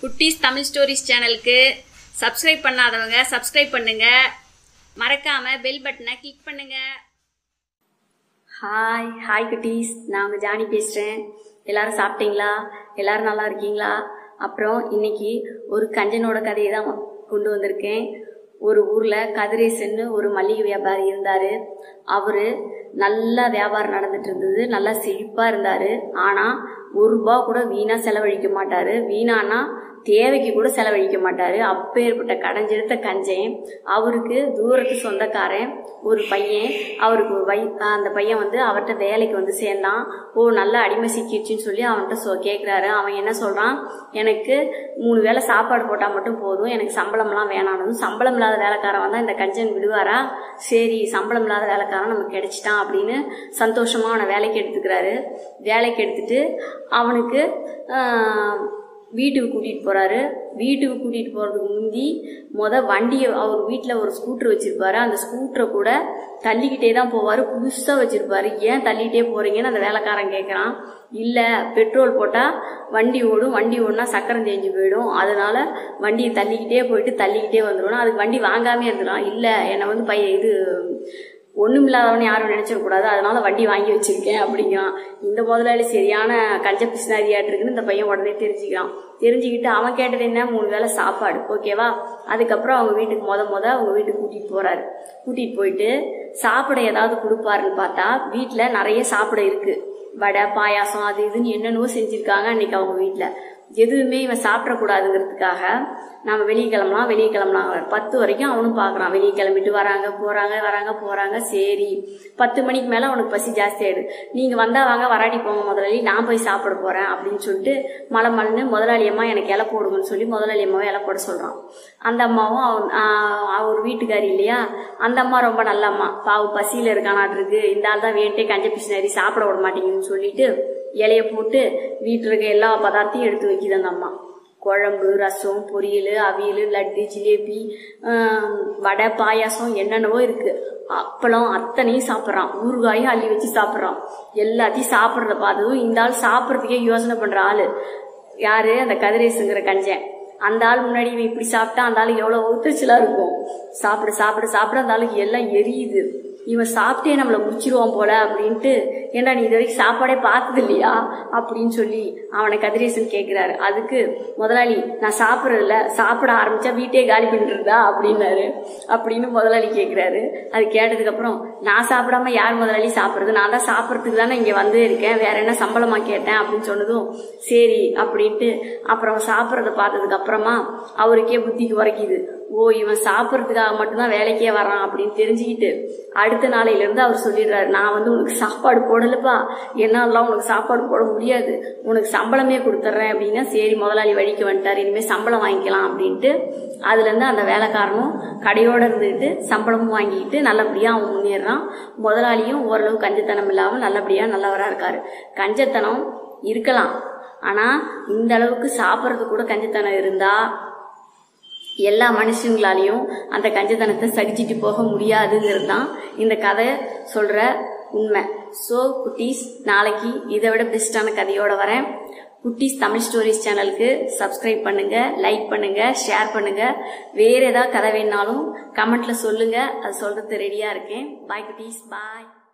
குட்டீஸ் தமிழ் ஸ்டோரிஸ் சேனலுக்கு சப்ஸ்கிரைப் பண்ணாதவங்க சப்ஸ்கிரைப் பண்ணுங்க மறக்காம பெல் பட்டனை கிளிக் பண்ணுங்க ஹாய் ஹாய் குட்டீஸ் நான் உங்க ஜானி பேசுகிறேன் எல்லாரும் சாப்பிட்டீங்களா எல்லாரும் நல்லா இருக்கீங்களா அப்புறம் இன்னைக்கு ஒரு கஞ்சனோட கதையை தான் கொண்டு வந்திருக்கேன் ஒரு ஊரில் கதிரேசன்னு ஒரு மல்லிகை வியாபாரி இருந்தார் அவர் நல்லா வியாபாரம் நடந்துட்டு இருந்தது நல்லா செழிப்பாக இருந்தார் ஆனால் ஒரு ரூபா கூட வீணாக செலவழிக்க மாட்டார் வீணானா தேவைக்கு கூட செலவழிக்க மாட்டார் அப்பேற்பட்ட கடைஞ்செடுத்த கஞ்சன் அவருக்கு தூரத்து சொந்தக்காரன் ஒரு பையன் அவருக்கு ஒரு வை அந்த பையன் வந்து அவர்கிட்ட வேலைக்கு வந்து சேர்ந்தான் ஓ நல்லா அடிமை சிக்கிடுச்சுன்னு சொல்லி அவன்கிட்ட சொ கேட்குறாரு அவன் என்ன சொல்கிறான் எனக்கு மூணு வேளை சாப்பாடு போட்டால் மட்டும் போதும் எனக்கு சம்பளம்லாம் வேணானதும் சம்பளம் இல்லாத வேலைக்காரன் வந்தால் இந்த கஞ்சன் விடுவாரா சரி சம்பளம் இல்லாத வேலைக்காரன் நமக்கு கிடைச்சிட்டான் அப்படின்னு சந்தோஷமாக அவனை வேலைக்கு எடுத்துக்கிறாரு வேலைக்கு எடுத்துட்டு அவனுக்கு ஆஹ், வீட்டுக்கு கூட்டிகிட்டு போகிறாரு வீட்டுக்கு கூட்டிகிட்டு போகிறதுக்கு முந்தி முத வண்டியை அவர் வீட்டில் ஒரு ஸ்கூட்டர் வச்சுருப்பாரு அந்த ஸ்கூட்டரை கூட தள்ளிக்கிட்டே தான் போவார் புதுசாக வச்சுருப்பாரு ஏன் தள்ளிக்கிட்டே போகிறீங்கன்னு அந்த வேலைக்காரன் கேட்குறான் இல்லை பெட்ரோல் போட்டால் வண்டி ஓடும் வண்டி ஓடினா சக்கரம் தேஞ்சு போயிடும் அதனால வண்டியை தள்ளிக்கிட்டே போயிட்டு தள்ளிக்கிட்டே வந்துடும் அதுக்கு வண்டி வாங்காமே இருந்துடும் இல்லை என்னை வந்து பையன் இது ஒன்றும் இல்லாதவனு யாரும் நினைச்சிடக்கூடாது அதனால வண்டி வாங்கி வச்சிருக்கேன் அப்படிங்கிறான் இந்த முதலாளி சரியான கஞ்ச பிசினாரியாட்டு இருக்குன்னு இந்த பையன் உடனே தெரிஞ்சுக்கிறான் தெரிஞ்சுக்கிட்டு அவன் கேட்டது என்ன மூணு வேளை சாப்பாடு ஓகேவா அதுக்கப்புறம் அவங்க வீட்டுக்கு முத முத அவங்க வீட்டுக்கு கூட்டிகிட்டு போறாரு கூட்டிகிட்டு போயிட்டு சாப்பிட ஏதாவது கொடுப்பாருன்னு பார்த்தா வீட்டில் நிறைய சாப்பிட இருக்கு வடை பாயாசம் அது இதுன்னு என்னென்னவோ செஞ்சுருக்காங்க அன்னைக்கு அவங்க வீட்டில் எதுவுமே இவன் சாப்பிடக்கூடாதுங்கிறதுக்காக நம்ம வெளியே கிளம்பலாம் வெளியே கிளம்பலாம் பத்து வரைக்கும் அவனும் பார்க்குறான் வெளியே கிளம்பிட்டு வராங்க போகிறாங்க வராங்க போகிறாங்க சரி பத்து மணிக்கு மேலே அவனுக்கு பசி ஜாஸ்தி ஆயிடுது நீங்கள் வந்தால் வாங்க வராட்டி போங்க முதலாளி நான் போய் சாப்பிட போகிறேன் அப்படின்னு சொல்லிட்டு மலை மலைன்னு முதலாளி அம்மா எனக்கு இலை போடுங்கன்னு சொல்லி முதலாளி அம்மாவை இலை போட சொல்கிறான் அந்த அம்மாவும் அவன் ஆஹ் அவர் வீட்டுக்காரி இல்லையா அந்த அம்மா ரொம்ப நல்ல அம்மா பாவு பசியில் இருக்கானாட்டு இருக்கு இந்த ஆள் தான் வேண்டே கஞ்ச பிசினாரி சாப்பிட விட மாட்டேங்குதுன்னு சொல்லிட்டு இலைய போட்டு வீட்டில் இருக்க எல்லா பதார்த்தையும் எடுத்து வைக்கிது அந்த அம்மா குழம்பு ரசம் பொரியல் அவியல் லட்டு ஜிலேபி ஆம், வடை பாயாசம் என்னென்னவோ இருக்கு அப்பளம் அத்தனையும் சாப்பிட்றான் ஊறுகாயும் அள்ளி வச்சு சாப்பிட்றான் எல்லாத்தையும் சாப்பிட்றத பார்த்ததும் இந்த ஆள் சாப்பிட்றதுக்கே யோசனை பண்ற ஆளு யாரு அந்த கதிரேசுங்கிற கஞ்சன் அந்த ஆள் முன்னாடி இவன் இப்படி சாப்பிட்டா அந்த ஆளுக்கு எவ்வளோ ஒத்துச்சலா இருக்கும் சாப்பிட சாப்பிட சாப்பிட அந்த ஆளுக்கு எல்லாம் எரியுது இவன் சாப்பிட்டே நம்மளை முடிச்சிருவான் போல அப்படின்ட்டு ஏன்டா நீ இது வரைக்கும் சாப்பாடே பார்த்தது இல்லையா அப்படின்னு சொல்லி அவனை கதிரேசன் கேட்குறாரு அதுக்கு முதலாளி நான் சாப்பிட்றதில்ல சாப்பிட ஆரம்பிச்சா வீட்டே காலி பண்ணிட்டுருதா அப்படின்னாரு அப்படின்னு முதலாளி கேட்குறாரு அது கேட்டதுக்கப்புறம் நான் சாப்பிடாம யார் முதலாளி சாப்பிட்றது நான் தான் சாப்பிட்றதுக்கு தானே இங்கே வந்து இருக்கேன் வேற என்ன சம்பளமா கேட்டேன் அப்படின்னு சொன்னதும் சரி அப்படின்ட்டு அப்புறம் சாப்பிட்றத பார்த்ததுக்கு அப்புறமா அவருக்கே புத்திக்கு உரைக்குது ஓ இவன் சாப்பிட்றதுக்காக மட்டும்தான் வேலைக்கே வரான் அப்படின்னு தெரிஞ்சுக்கிட்டு அடுத்த நாளையிலேருந்து அவர் சொல்லிடுறாரு நான் வந்து உனக்கு சாப்பாடு போடலப்பா என்னாலலாம் உனக்கு சாப்பாடு போட முடியாது உனக்கு சம்பளமே கொடுத்துட்றேன் அப்படின்னா சரி முதலாளி வழிக்கு வந்துட்டார் இனிமேல் சம்பளம் வாங்கிக்கலாம் அப்படின்ட்டு அதுலேருந்து அந்த வேலைக்காரனும் கடையோட இருந்துக்கிட்டு சம்பளமும் வாங்கிக்கிட்டு நல்லபடியாக அவன் முன்னேறான் முதலாளியும் ஓரளவு கஞ்சத்தனம் இல்லாமல் நல்லபடியாக நல்லவராக இருக்காரு கஞ்சத்தனம் இருக்கலாம் ஆனால் இந்த அளவுக்கு சாப்பிட்றது கூட கஞ்சத்தனம் இருந்தால் எல்லா மனுஷங்களாலையும் அந்த கஞ்சத்தனத்தை சகிச்சிட்டு போக முடியாதுங்கிறது தான் இந்த கதை சொல்ற உண்மை ஸோ குட்டீஸ் நாளைக்கு இதை விட பெஸ்டான கதையோட வரேன் குட்டீஸ் தமிழ் ஸ்டோரிஸ் சேனலுக்கு சப்ஸ்கிரைப் பண்ணுங்க லைக் பண்ணுங்க ஷேர் பண்ணுங்க வேற ஏதாவது கதை வேணாலும் கமெண்ட்ல சொல்லுங்க அது சொல்றது ரெடியா இருக்கேன் பாய் குட்டீஸ் பாய்